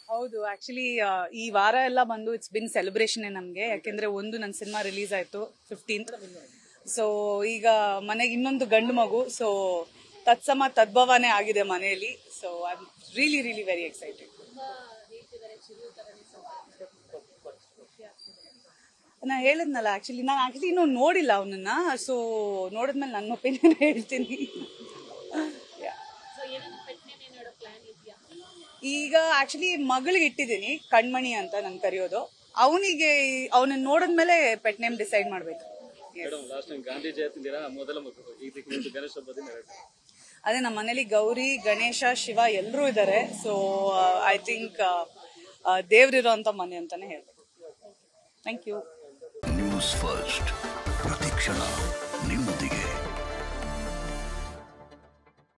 ಹೌದು ಆಕ್ಚುಲಿ ಈ ವಾರ ಎಲ್ಲ ಬಂದು ಇಟ್ಸ್ ಬಿನ್ ಸೆಲೆಬ್ರೇಷನ್ ನಮ್ಗೆ ಯಾಕೆಂದ್ರೆ ಒಂದು ನನ್ನ ಸಿನಿಮಾ ರಿಲೀಸ್ ಆಯ್ತು ಫಿಫ್ಟೀನ್ತ್ ಸೊ ಈಗ ಮನೆಗೆ ಇನ್ನೊಂದು ಗಂಡು ಮಗು ಸೊ ತತ್ಸಮ ತದ್ಭವನೇ ಆಗಿದೆ ಮನೆಯಲ್ಲಿ so I really really very excited ನಾ ಹೇಳಿದ್ನಲ್ಲ ಆಕ್ಚುಲಿ ನಾನು ಆಕ್ಚುಲಿ ಇನ್ನೂ ನೋಡಿಲ್ಲ ಅವನನ್ನ ಸೊ ನೋಡಿದ್ಮೇಲೆ ನನ್ನ ಒಪಿನಿಯನ್ ಹೇಳ್ತೀನಿ Yeah. ಈಗ ಆಕ್ಚುಲಿ ಮಗಳಿಗೆ ಇಟ್ಟಿದ್ದೀನಿ ಕಣ್ಮಣಿ ಅಂತ ನನ್ ಕರೆಯೋದು ಅವನಿಗೆ ಅವನನ್ನ ನೋಡಿದ್ಮೇಲೆ ಪೆಟ್ ನೇಮ್ ಡಿಸೈಡ್ ಮಾಡ್ಬೇಕು Yes. Madam last time Gandhi Jayanti ದಿನ ಮೊದಲ ಮಗು ಇದಕ್ಕೆ ಮುಂಚೆ ಗಣೇಶ ಹಬ್ಬ ದಿನ ಎರಡು. ಅದೇ ನಮ್ಮ ಮನೇಲಿ ಗೌರಿ ಗಣೇಶ ಶಿವ ಎಲ್ಲರೂ ಇದ್ದಾರೆ ಸೊ ಐ ಥಿಂಕ್ ದೇವ್ರಿರೋ ಅಂತ ಮನೆ ಅಂತಾನೆ ಹೇಳ್ಬೇಕು ಥ್ಯಾಂಕ್ ಯು ನ್ಯೂಸ್ ಫಸ್ಟ್ ಪ್ರತಿಕ್ಷಣ